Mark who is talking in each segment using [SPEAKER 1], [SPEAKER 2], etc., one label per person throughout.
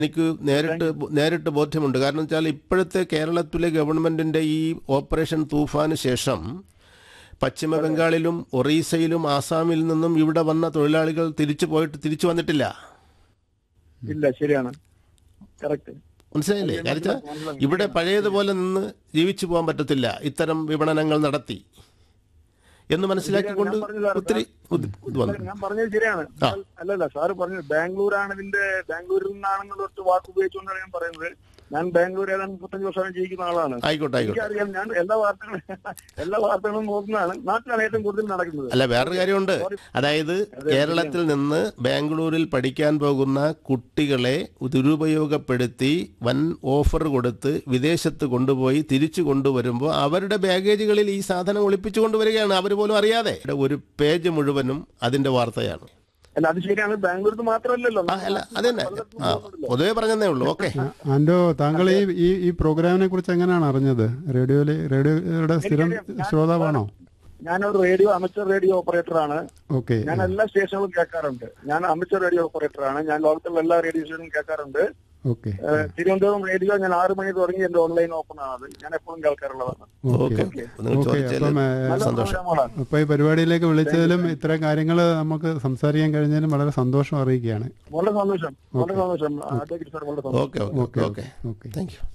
[SPEAKER 1] എനിക്ക് നേരിട്ട് നേരിട്ട് ബോധ്യമുണ്ട് കാരണം വെച്ചാൽ ഇപ്പോഴത്തെ കേരളത്തിലെ ഗവൺമെന്റിന്റെ ഈ ഓപ്പറേഷൻ തൂഫാന് ശേഷം പശ്ചിമ ബംഗാളിലും ഒറീസയിലും ആസാമിൽ നിന്നും ഇവിടെ വന്ന തൊഴിലാളികൾ തിരിച്ചു പോയിട്ട് തിരിച്ചു വന്നിട്ടില്ല
[SPEAKER 2] ഇല്ല ശരിയാണ് കറക്റ്റ്
[SPEAKER 1] മനസ്സിലായില്ലേ കാരണം വെച്ചാൽ ഇവിടെ പഴയതുപോലെ നിന്ന് ജീവിച്ചു പോകാൻ പറ്റത്തില്ല ഇത്തരം വിപണനങ്ങൾ നടത്തി എന്ന് മനസ്സിലാക്കിക്കൊണ്ട് ഒത്തിരി ഇത് ഇത് വന്നു
[SPEAKER 2] ഞാൻ പറഞ്ഞത് ശരിയാണ് അല്ലല്ല സാറ് പറഞ്ഞത് ബാംഗ്ലൂരാണ് ഇതിന്റെ ബാംഗ്ലൂരിൽ നിന്നാണെന്നുള്ള ഒറ്റ വാക്ക് ഉപയോഗിച്ചുകൊണ്ടാണ് ഞാൻ പറയുന്നത് ഞാൻ ബാംഗ്ലൂർ ഏതാണ്ട് മുപ്പത്തഞ്ച് വർഷം ജീവിക്കുന്ന ആളാണ്
[SPEAKER 1] ആയിക്കോട്ടെ ആയിക്കോട്ടെ
[SPEAKER 2] എനിക്കറിയാം ഞാൻ എല്ലാ വാർത്തകളും എല്ലാ വാർത്തകളും നോക്കുന്നതാണ് നാട്ടിലാണ് ഏറ്റവും കൂടുതൽ നടക്കുന്നത്
[SPEAKER 1] അല്ല വേറൊരു കാര്യമുണ്ട് അതായത് കേരളത്തിൽ നിന്ന് ബാംഗ്ലൂരിൽ പഠിക്കാൻ പോകുന്ന കുട്ടികളെ ദുരുപയോഗപ്പെടുത്തി വൻ ഓഫർ കൊടുത്ത് വിദേശത്ത് കൊണ്ടുപോയി തിരിച്ചു കൊണ്ടുവരുമ്പോൾ അവരുടെ ബാഗേജുകളിൽ ഈ സാധനം ഒളിപ്പിച്ചു കൊണ്ടുവരികയാണ് അവർ പോലും അറിയാതെ ഒരു പേജ് മുഴുവനും അതിന്റെ വാർത്തയാണ്
[SPEAKER 2] അല്ല അത് ശരിയാണ് ബാംഗ്ലൂരിൽ മാത്രമല്ലല്ലോ
[SPEAKER 1] ആ അല്ല അതന്നെ ആ പൊതുവെ പറഞ്ഞതേ ഉള്ളൂ ഓക്കെ
[SPEAKER 3] ആൻഡോ താങ്കൾ ഈ ഈ ഈ പ്രോഗ്രാമിനെ കുറിച്ച് എങ്ങനെയാണ് അറിഞ്ഞത് റേഡിയോയില് റേഡിയോയുടെ സ്ഥിരം ശ്രോതാവാണോ
[SPEAKER 2] ഞാനൊരു റേഡിയോ അമച്ചർ റേഡിയോ ഓപ്പറേറ്റർ ആണ്
[SPEAKER 3] ഓക്കെ
[SPEAKER 2] ഞാൻ എല്ലാ സ്റ്റേഷനുകളും കേൾക്കാറുണ്ട് ഞാൻ അമച്ചർ റേഡിയോ ഓപ്പറേറ്റർ ആണ് ഞാൻ ലോകത്തുള്ള എല്ലാ റേഡിയോ സ്റ്റേഷനും കേൾക്കാറുണ്ട്
[SPEAKER 3] ഓക്കെ
[SPEAKER 2] ഏഹ് തിരുവനന്തപുരം റേഡിയോ ഞാൻ ആറ് മണി തുടങ്ങി എന്റെ ഓൺലൈൻ ഓപ്പൺ ആണ് ഞാൻ എപ്പോഴും കേൾക്കാറുള്ളതാണ്
[SPEAKER 1] ഓക്കെ നിങ്ങൾ
[SPEAKER 3] ഓക്കെ
[SPEAKER 1] ചോദിച്ചാൽ
[SPEAKER 3] അപ്പം ഏ,
[SPEAKER 2] നല്ല
[SPEAKER 1] സന്തോഷം
[SPEAKER 2] പ്രോഗ്രാമുകളാണ്
[SPEAKER 3] അപ്പൊ ഈ പരിപാടിയിലേക്ക് വിളിച്ചതിലും ഇത്തരം കാര്യങ്ങൾ നമുക്ക് സംസാരിക്കാൻ കഴിഞ്ഞതിലും വളരെ സന്തോഷം അറിയിക്കുകയാണ്
[SPEAKER 2] വളരെ സന്തോഷം വളരെ സന്തോഷം അഡ്വക്കേറ്റ് സാർ വളരെ സന്തോഷം
[SPEAKER 1] okay okay okay
[SPEAKER 3] okay
[SPEAKER 1] thank you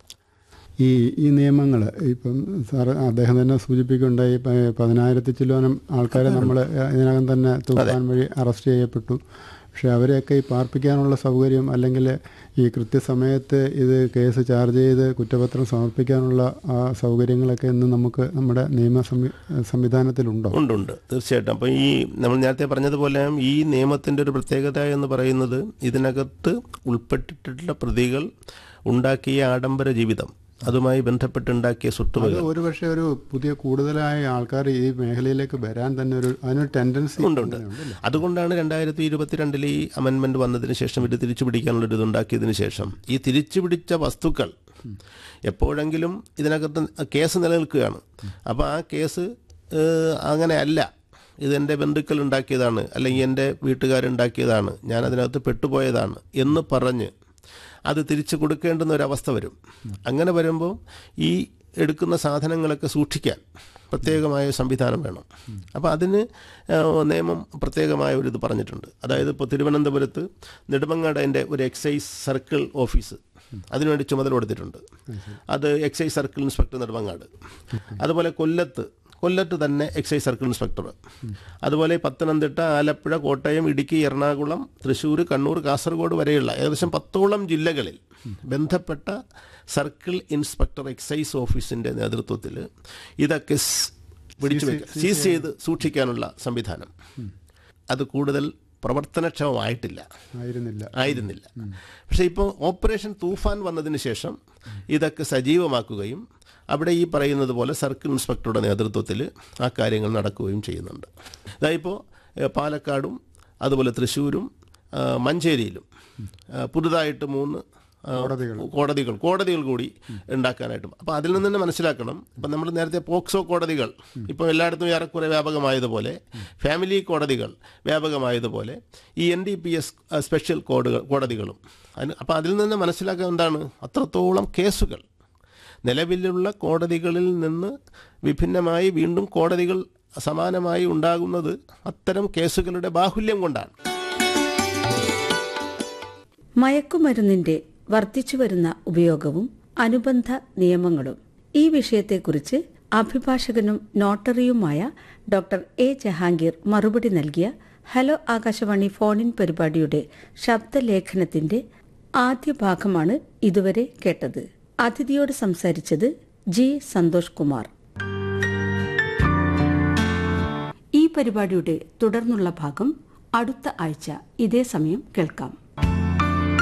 [SPEAKER 3] ഈ ഈ നിയമങ്ങൾ ഇപ്പം സാറ് അദ്ദേഹം തന്നെ സൂചിപ്പിക്കുകയുണ്ടായി ഇപ്പം പതിനായിരത്തി ചില്ലോനം ആൾക്കാരെ നമ്മൾ ഇതിനകം തന്നെ തൂഫാൻ വഴി അറസ്റ്റ് ചെയ്യപ്പെട്ടു പക്ഷെ അവരെയൊക്കെ ഈ പാർപ്പിക്കാനുള്ള സൗകര്യം അല്ലെങ്കിൽ ഈ കൃത്യസമയത്ത് ഇത് കേസ് ചാർജ് ചെയ്ത് കുറ്റപത്രം സമർപ്പിക്കാനുള്ള ആ സൗകര്യങ്ങളൊക്കെ ഇന്ന് നമുക്ക് നമ്മുടെ നിയമ സംവി സംവിധാനത്തിലുണ്ടോ
[SPEAKER 1] ഉണ്ട് ഉണ്ട് തീർച്ചയായിട്ടും അപ്പോൾ ഈ നമ്മൾ നേരത്തെ പറഞ്ഞതുപോലെ ഈ നിയമത്തിൻ്റെ ഒരു പ്രത്യേകത എന്ന് പറയുന്നത് ഇതിനകത്ത് ഉൾപ്പെട്ടിട്ടുള്ള പ്രതികൾ ഉണ്ടാക്കിയ ആഡംബര ജീവിതം അതുമായി ബന്ധപ്പെട്ടുണ്ടാക്കിയ
[SPEAKER 3] അത്
[SPEAKER 1] സ്വത്തുവകൾ
[SPEAKER 3] ഒരുപക്ഷെ ഒരു പുതിയ കൂടുതലായ ആൾക്കാർ ഈ മേഖലയിലേക്ക് വരാൻ തന്നെ ഒരു അതിനൊരു ടെൻഡൻസി
[SPEAKER 1] ഉണ്ട് ഉണ്ട് അതുകൊണ്ടാണ് രണ്ടായിരത്തി ഇരുപത്തിരണ്ടിൽ ഈ അമെൻമെന്റ് വന്നതിന് ശേഷം ഇത് തിരിച്ചു പിടിക്കാനുള്ളൊരു ഇത് ഉണ്ടാക്കിയതിന് ശേഷം ഈ തിരിച്ചു പിടിച്ച വസ്തുക്കൾ എപ്പോഴെങ്കിലും ഇതിനകത്ത് കേസ് നിലനിൽക്കുകയാണ് അപ്പോൾ ആ കേസ് ഏഹ്, അങ്ങനെ അല്ല ഇതെൻ്റെ ബന്ധുക്കൾ ഉണ്ടാക്കിയതാണ് അല്ലെങ്കിൽ എൻ്റെ വീട്ടുകാരുണ്ടാക്കിയതാണ് ഞാൻ അതിനകത്ത് പെട്ടുപോയതാണ് എന്ന് പറഞ്ഞ് അത് തിരിച്ചു കൊടുക്കേണ്ടുന്ന ഒരവസ്ഥ വരും അങ്ങനെ വരുമ്പോൾ ഈ എടുക്കുന്ന സാധനങ്ങളൊക്കെ സൂക്ഷിക്കാൻ പ്രത്യേകമായ സംവിധാനം വേണം അപ്പോൾ അതിന് ഏഹ്, നിയമം പ്രത്യേകമായ ഒരു ഇത് പറഞ്ഞിട്ടുണ്ട് അതായത് ഇപ്പോൾ തിരുവനന്തപുരത്ത് നെടുമങ്ങാടൻ്റെ ഒരു എക്സൈസ് സർക്കിൾ ഓഫീസ് അതിനുവേണ്ടി ചുമതല കൊടുത്തിട്ടുണ്ട് അത് എക്സൈസ് സർക്കിൾ ഇൻസ്പെക്ടർ നെടുമങ്ങാട് അതുപോലെ കൊല്ലത്ത് കൊല്ലത്ത് തന്നെ എക്സൈസ് സർക്കിൾ ഇൻസ്പെക്ടർ അതുപോലെ പത്തനംതിട്ട ആലപ്പുഴ കോട്ടയം ഇടുക്കി എറണാകുളം തൃശ്ശൂർ കണ്ണൂർ കാസർഗോഡ് വരെയുള്ള ഏകദേശം പത്തോളം ജില്ലകളിൽ ബന്ധപ്പെട്ട സർക്കിൾ ഇൻസ്പെക്ടർ എക്സൈസ് ഓഫീസിൻ്റെ നേതൃത്വത്തിൽ ഇതൊക്കെ സ് പിടിച്ചു വെക്കുക സീസ് ചെയ്ത് സൂക്ഷിക്കാനുള്ള സംവിധാനം അത് കൂടുതൽ പ്രവർത്തനക്ഷമമായിട്ടില്ല
[SPEAKER 3] ആയിരുന്നില്ല
[SPEAKER 1] ആയിരുന്നില്ല പക്ഷേ ഇപ്പോൾ ഓപ്പറേഷൻ തൂഫാൻ വന്നതിന് ശേഷം ഇതൊക്കെ സജീവമാക്കുകയും അവിടെ ഈ പറയുന്നത് പോലെ സർക്കിൾ ഇൻസ്പെക്ടറുടെ നേതൃത്വത്തിൽ ആ കാര്യങ്ങൾ നടക്കുകയും ചെയ്യുന്നുണ്ട് അതായിപ്പോൾ പാലക്കാടും അതുപോലെ തൃശ്ശൂരും ആ, മഞ്ചേരിയിലും ആ, പുതുതായിട്ട് മൂന്ന് ആ, കോടതികൾ കോടതികൾ കൂടി ഉണ്ടാക്കാനായിട്ടും അപ്പോൾ അതിൽ നിന്ന് തന്നെ മനസ്സിലാക്കണം ഇപ്പം നമ്മൾ നേരത്തെ പോക്സോ കോടതികൾ ഇപ്പോൾ എല്ലായിടത്തും ഏറെക്കുറെ വ്യാപകമായതുപോലെ ഫാമിലി കോടതികൾ വ്യാപകമായതുപോലെ ഈ N D P S special കോഡുകൾ കോടതികളും അതിന് അപ്പോൾ അതിൽ നിന്ന് മനസ്സിലാക്കുക എന്താണ് അത്രത്തോളം കേസുകൾ നിലവിലുള്ള കോടതികളിൽ നിന്ന് വിഭിന്നമായി വീണ്ടും കോടതികൾ സമാനമായി ഉണ്ടാകുന്നത് അത്തരം കേസുകളുടെ ബാഹുല്യം കൊണ്ടാണ്
[SPEAKER 4] മയക്കുമരുന്നിന്റെ വർദ്ധിച്ചുവരുന്ന ഉപയോഗവും അനുബന്ധ നിയമങ്ങളും ഈ വിഷയത്തെക്കുറിച്ച് അഭിഭാഷകനും നോട്ടറിയുമായ ഡോക്ടർ എ ജഹാംഗീർ മറുപടി നൽകിയ ഹലോ ആകാശവാണി ഫോണിൻ പരിപാടിയുടെ ശബ്ദലേഖനത്തിന്റെ ആദ്യ ഭാഗമാണ് ഇതുവരെ കേട്ടത് അതിഥിയോട് സംസാരിച്ചത് ജി സന്തോഷ് കുമാർ ഈ പരിപാടിയുടെ തുടർന്നുള്ള ഭാഗം അടുത്ത ആഴ്ച ഇതേ സമയം കേൾക്കാം